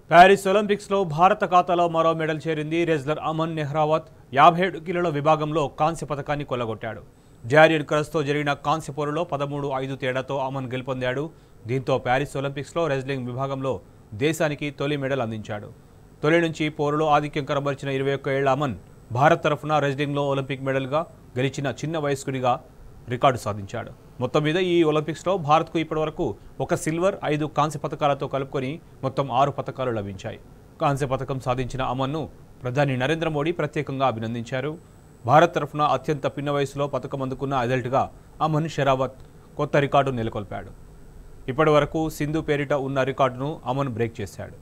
Paris ఒలింపిక్స్లో భారత ఖాతాలో మరో మెడల్ చేరింది రెజ్లర్ అమన్ నెహ్రావత్ యాభై ఏడు కిలోల విభాగంలో కాంస్య పథకాన్ని కొల్లగొట్టాడు జారియన్ క్రస్తో జరిగిన కాంస్య పోరులో పదమూడు ఐదు తేడాతో అమన్ గెలుపొందాడు దీంతో ప్యారిస్ ఒలింపిక్స్లో రెజ్లింగ్ విభాగంలో దేశానికి తొలి మెడల్ అందించాడు తొలి నుంచి పోరులో ఆధిక్యం కనబరిచిన ఇరవై ఒక్క ఏళ్ల అమన్ భారత్ తరఫున రెజ్లింగ్లో ఒలింపిక్ మెడల్గా గెలిచిన చిన్న వయస్కుడిగా రికార్డు సాధించాడు మొత్తం మీద ఈ ఒలింపిక్స్లో భారత్కు ఇప్పటివరకు ఒక సిల్వర్ ఐదు కాంస్య పథకాలతో కలుపుకొని మొత్తం ఆరు పథకాలు లభించాయి కాంస్య పథకం సాధించిన అమన్ను ప్రధాని నరేంద్ర మోడీ ప్రత్యేకంగా అభినందించారు భారత్ తరఫున అత్యంత పిన్న వయసులో పథకం అందుకున్న అథ్లెట్గా అమన్ షెరావత్ కొత్త రికార్డు నెలకొల్పాడు ఇప్పటివరకు సింధు పేరిట ఉన్న రికార్డును అమన్ బ్రేక్ చేశాడు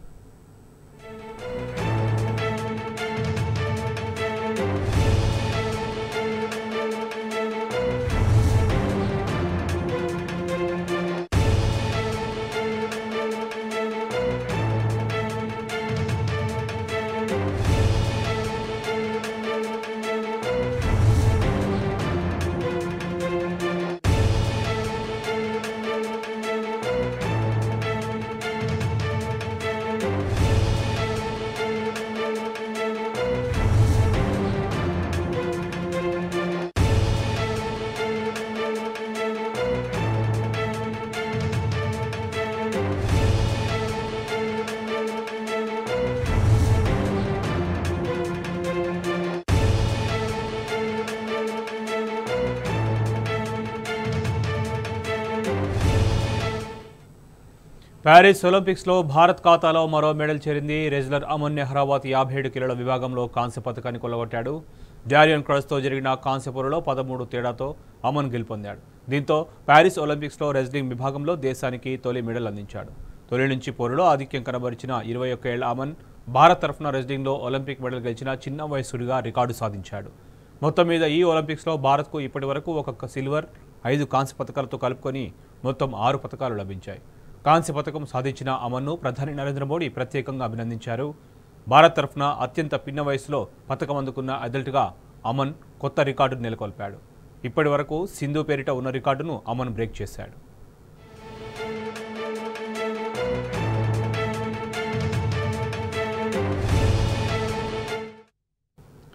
ప్యారిస్ ఒలింపిక్స్లో భారత్ ఖాతాలో మరో మెడల్ చేరింది రెజ్లర్ అమన్ నెహ్రావత్ యాభై ఏడు కిలోల విభాగంలో కాంస్య పథకాన్ని కొల్లగొట్టాడు జారియన్ క్రస్తో జరిగిన కాంస్య పోరులో పదమూడు తేడాతో అమన్ గెలుపొందాడు దీంతో ప్యారిస్ ఒలింపిక్స్లో రెజ్లింగ్ విభాగంలో దేశానికి తొలి మెడల్ అందించాడు తొలి నుంచి పోరులో ఆధిక్యం కనబరిచిన ఇరవై ఒక్క ఏళ్ల అమన్ భారత్ తరఫున రెజ్లింగ్లో ఒలింపిక్ మెడల్ గెలిచిన చిన్న వయస్సుడిగా రికార్డు సాధించాడు మొత్తం మీద ఈ ఒలింపిక్స్లో భారత్కు ఇప్పటివరకు ఒక సిల్వర్ ఐదు కాంస్య పథకాలతో కలుపుకొని మొత్తం ఆరు పథకాలు లభించాయి కాంస్య పథకం సాధించిన అమన్ను ప్రధాని నరేంద్ర మోడీ ప్రత్యేకంగా అభినందించారు భారత్ తరఫున అత్యంత పిన్న వయసులో పథకం అందుకున్న అథ్లెట్గా అమన్ కొత్త రికార్డు నెలకొల్పాడు ఇప్పటి వరకు సింధు పేరిట ఉన్న రికార్డును అమన్ బ్రేక్ చేశాడు